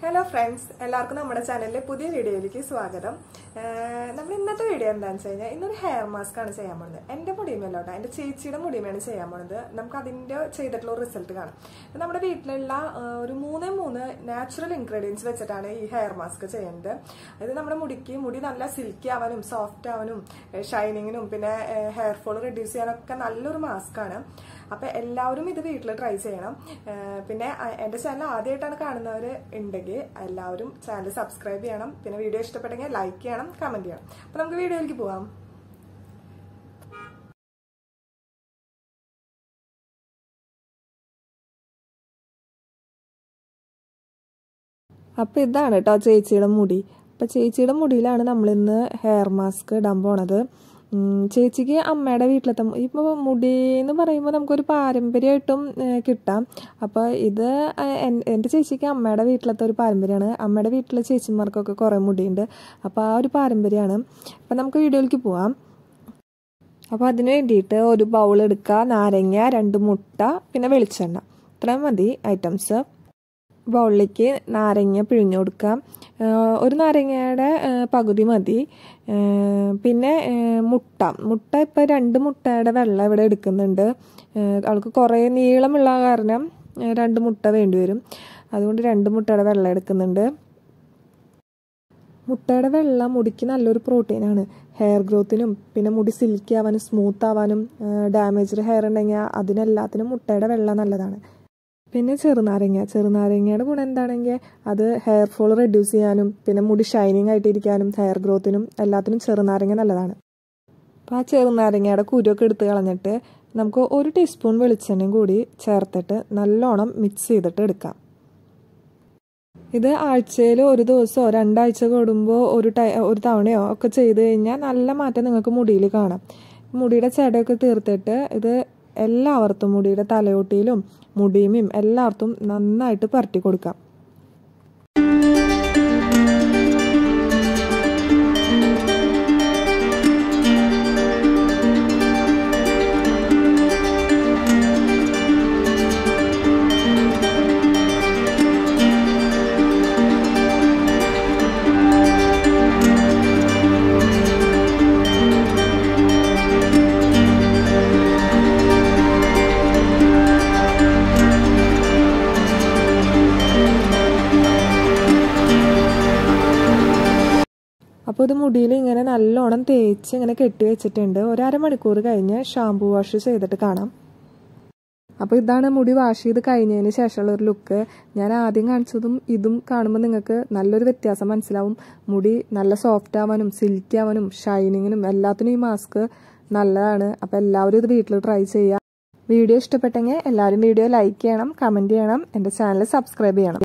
hello friends എല്ലാവർക്കും നമ്മുടെ ചാനലിലെ പുതിയ വീഡിയോയിലേക്ക് സ്വാഗതം ഏഹ് നമ്മൾ ഇന്നത്തെ വീഡിയോ എന്താണെന്ന് വെച്ച് കഴിഞ്ഞാൽ ഇന്നൊരു ഹെയർ മാസ്ക് ആണ് ചെയ്യാൻ പോകുന്നത് എൻ്റെ മുടിയുമല്ല കേട്ടോ എൻ്റെ ചേച്ചിയുടെ മുടിയുമാണ് ചെയ്യാൻ പോകുന്നത് നമുക്ക് അതിൻ്റെ ചെയ്തിട്ടുള്ള റിസൾട്ട് കാണാം ഇത് നമ്മുടെ വീട്ടിലുള്ള ഏഹ്, ഒരു മൂന്നേ മൂന്ന് നാച്ചുറൽ ഇൻഗ്രീഡിയൻസ് വെച്ചിട്ടാണ് ഈ ഹെയർ മാസ്ക് ചെയ്യുന്നത് ഇത് നമ്മുടെ മുടിക്ക് മുടി നല്ല സിൽക്കി ആവാനും സോഫ്റ്റ് ആവാനും ഷൈനിങ്ങിനും പിന്നെ ഹെയർ ഫോൾ റെഡ്യൂസ് ചെയ്യാനൊക്കെ നല്ലൊരു മാസ്ക് ആണ് അപ്പൊ എല്ലാവരും ഇത് വീട്ടിൽ ട്രൈ ചെയ്യണം ഏഹ് പിന്നെ അ- എന്റെ ചാനൽ ആദ്യമായിട്ടാണ് കാണുന്നവർ ഉണ്ടെങ്കിൽ എല്ലാവരും ചാനൽ സബ്സ്ക്രൈബ് ചെയ്യണം പിന്നെ വീഡിയോ ഇഷ്ടപ്പെട്ടെങ്കിൽ ലൈക്ക് ചെയ്യണം കമന്റ് ചെയ്യണം അപ്പൊ നമുക്ക് വീഡിയോയിലേക്ക് പോവാം അപ്പോൾ ഇതാണ് കേട്ടോ ചേച്ചിയുടെ മുടി അപ്പോൾ ചേച്ചിയുടെ മുടിയിലാണ് നമ്മളിന്ന് ഹെയർ മാസ്ക് ഇടാൻ പോണത് ഉം, ചേച്ചിക്ക് അമ്മയുടെ വീട്ടിലത്തെ ഇപ്പോൾ മുടി എന്ന് പറയുമ്പോൾ നമുക്കൊരു പാരമ്പര്യമായിട്ടും ഏഹ്, കിട്ടാം അപ്പോൾ ഇത് ഏഹ്, എൻ- എൻ്റെ ചേച്ചിക്ക് അമ്മയുടെ വീട്ടിലത്തെ ഒരു പാരമ്പര്യമാണ് അമ്മയുടെ വീട്ടിലെ ചേച്ചിമാർക്കൊക്കെ കുറേ മുടിയുണ്ട് അപ്പോൾ ആ ഒരു പാരമ്പര്യമാണ് അപ്പോൾ നമുക്ക് വീഡിയോയിലേക്ക് പോവാം അപ്പോൾ അതിന് വേണ്ടിയിട്ട് ഒരു ബൗൾ എടുക്കുക നാരങ്ങ രണ്ട് മുട്ട പിന്നെ വെളിച്ചെണ്ണ ഇത്രയും മതി ഐറ്റംസ് ബൗളിലേക്ക് നാരങ്ങ പിഴിഞ്ഞു കൊടുക്കാം ഏഹ് ഒരു നാരങ്ങയുടെ ഏഹ് പകുതി മതി ഏഹ് പിന്നെ ഏഹ് മുട്ട മുട്ട ഇപ്പം രണ്ട് മുട്ടയുടെ വെള്ളം ഇവിടെ എടുക്കുന്നുണ്ട് ഏഹ് അവൾക്ക് കുറേ നീളമുള്ള കാരണം ഏഹ് രണ്ട് മുട്ട വേണ്ടി വരും അതുകൊണ്ട് രണ്ട് മുട്ടയുടെ വെള്ളം എടുക്കുന്നുണ്ട് മുട്ടയുടെ വെള്ള മുടിക്ക് നല്ലൊരു പ്രോട്ടീനാണ് ഹെയർ ഗ്രോത്തിനും പിന്നെ മുടി സിൽക്കി ആവാനും സ്മൂത്ത് ആവാനും ഡാമേജ്ഡ് ഹെയർ ഉണ്ടെങ്കിൽ അതിനെല്ലാത്തിനും മുട്ടയുടെ വെള്ള നല്ലതാണ് പിന്നെ ചെറുനാരങ്ങ ചെറുനാരങ്ങയുടെ ഗുണം എന്താണെങ്കിൽ അത് ഹെയർ ഫോൾ റെഡ്യൂസ് ചെയ്യാനും പിന്നെ മുടി ഷൈനിങ് ആയിട്ടിരിക്കാനും ഹെയർ ഗ്രോത്തിനും എല്ലാത്തിനും ചെറുനാരങ്ങ നല്ലതാണ് അപ്പോൾ ആ ചെറുനാരങ്ങയുടെ കുരുവൊക്കെ എടുത്ത് കളഞ്ഞിട്ട് നമുക്ക് ഒരു ടീസ്പൂൺ വെളിച്ചെണ്ണയും കൂടി ചേർത്തിട്ട് നല്ലോണം മിക്സ് ചെയ്തിട്ട് എടുക്കാം ഇത് ആഴ്ചയിൽ ഒരു ദിവസമോ രണ്ടാഴ്ച കൂടുമ്പോൾ ഒരു ടൈ ഒരു തവണയോ ഒക്കെ ചെയ്ത് കഴിഞ്ഞാൽ നല്ല മാറ്റം നിങ്ങൾക്ക് മുടിയിൽ കാണാം മുടിയുടെ ചെടയൊക്കെ തീർത്തിട്ട് ഇത് എല്ലാവർക്കും മുടിയുടെ തലയോട്ടിയിലും മുടിയുമേയും എല്ലാവർക്കും നന്നായിട്ട് പരട്ടി കൊടുക്കാം അപ്പോൾ ഇത് മുടിയിൽ ഇങ്ങനെ നല്ലോണം തേച്ച് ഇങ്ങനെ കെട്ടി വെച്ചിട്ടുണ്ട് ഒരു അരമണിക്കൂർ കഴിഞ്ഞ് ഷാംപൂ വാഷ് ചെയ്തിട്ട് കാണാം അപ്പോൾ ഇതാണ് മുടി വാഷ് ചെയ്ത് കഴിഞ്ഞതിന് ശേഷമുള്ള ഒരു ലുക്ക് ഞാൻ ആദ്യം കാണിച്ചതും ഇതും കാണുമ്പോൾ നിങ്ങൾക്ക് നല്ലൊരു വ്യത്യാസം മനസ്സിലാവും മുടി നല്ല സോഫ്റ്റ് ആവാനും സിൽക്കി ആവാനും ഷൈനിങ്ങിനും എല്ലാത്തിനും ഈ മാസ്ക് നല്ലതാണ് അപ്പോൾ എല്ലാവരും ഇത് വീട്ടിൽ ട്രൈ ചെയ്യുക വീഡിയോ ഇഷ്ടപ്പെട്ടെങ്കിൽ എല്ലാവരും വീഡിയോ ലൈക്ക് ചെയ്യണം കമൻറ്റ് ചെയ്യണം എൻ്റെ ചാനൽ സബ്സ്ക്രൈബ് ചെയ്യണം